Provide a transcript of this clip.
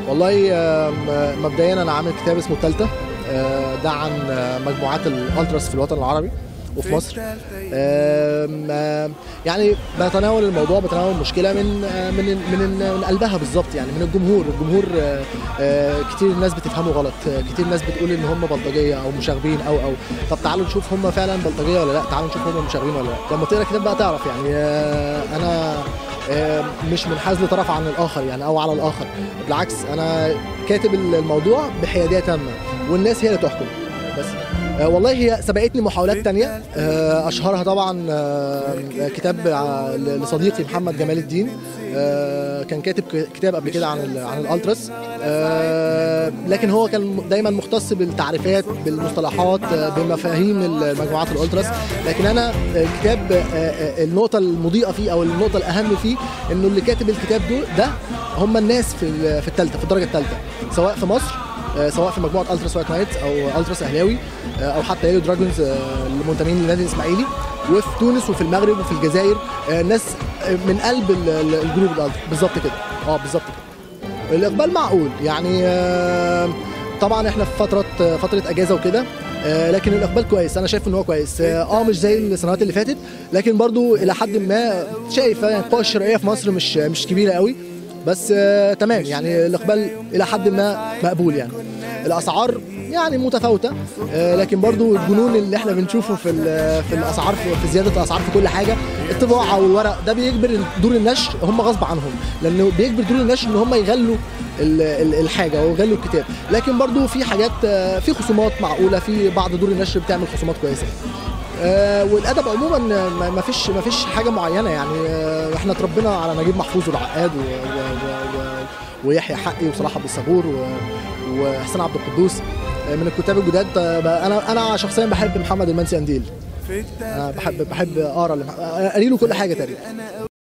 والله آم، مبدئيا انا عامل كتاب اسمه التالتة آه، ده عن آه، مجموعات الالتراس في الوطن العربي وفي مصر آم، آم، يعني بتناول الموضوع بتناول المشكله من آه، من من من قلبها بالظبط يعني من الجمهور الجمهور آه، آه، كتير الناس بتفهمه غلط آه، كتير الناس بتقول ان هم بلطجيه او مشاغبين او او طب تعالوا نشوف هم فعلا بلطجيه ولا لا تعالوا نشوف هم مشاغبين ولا لا لما تقرا الكتاب بقى تعرف يعني آه، انا آه، مش منحاز لطرف عن الاخر يعني او على الاخر بالعكس انا كاتب الموضوع بحياديه تامه والناس هي اللي تحكم بس آه، والله هي سبقتني محاولات تانية آه، أشهرها طبعا آه، كتاب ع- لصديقي محمد جمال الدين آه، كان كاتب ك- كتاب قبل كده عن ال- عن الالتراس آه، لكن هو كان دايما مختص بالتعريفات بالمصطلحات آه، بمفاهيم المجموعات الالتراس لكن انا الكتاب آه، آه، النقطه المضيئه فيه او النقطه الاهم فيه انه اللي كاتب الكتاب ده ده هم الناس في ال- في الثالثه في الدرجه الثالثه سواء في مصر آه، سواء في مجموعه التراس وايت نايتس او التراس اهلاوي آه، او حتى يلو دراجونز آه، المنتمين للنادي الاسماعيلي وفي تونس وفي المغرب وفي الجزائر آه، ناس آه، من قلب ال- ال- الجروب الالتراس بالظبط كده اه بالظبط كده الاقبال معقول يعني آه، طبعا احنا في فتره فتره اجازه وكده آه، لكن الاقبال كويس انا شايف ان هو كويس اه آه، مش زي السنوات اللي فاتت لكن برضو الى حد ما شايف يعني القوى الشرائيه في مصر مش مش كبيره قوي بس آه تمام يعني الاقبال الى حد ما مقبول يعني الاسعار يعني متفاوته آه لكن برضو الجنون اللي احنا بنشوفه في ال- في الاسعار في, في زياده الاسعار في كل حاجه الطباعه والورق ده بيجبر دور النشر هم غصب عنهم لانه بيجبر دور النشر ان هم يغلوا ال- ال- الحاجه ويغلوا الكتاب لكن برضو في حاجات آه، في خصومات معقوله في بعض دور النشر بتعمل خصومات كويسه آه، والادب عموما ما ما فيش ما فيش حاجه معينه يعني آه، احنا اتربينا على نجيب محفوظ والعقاد و- و- و- و- ويحيى حقي وصلاح عبد الصبور و- وحسين عبد القدوس آه، من الكتاب الجداد آه، بقى انا انا شخصيا بحب محمد المنسي انديل انا بحب بحب اقرا قاري له كل حاجه تقريبا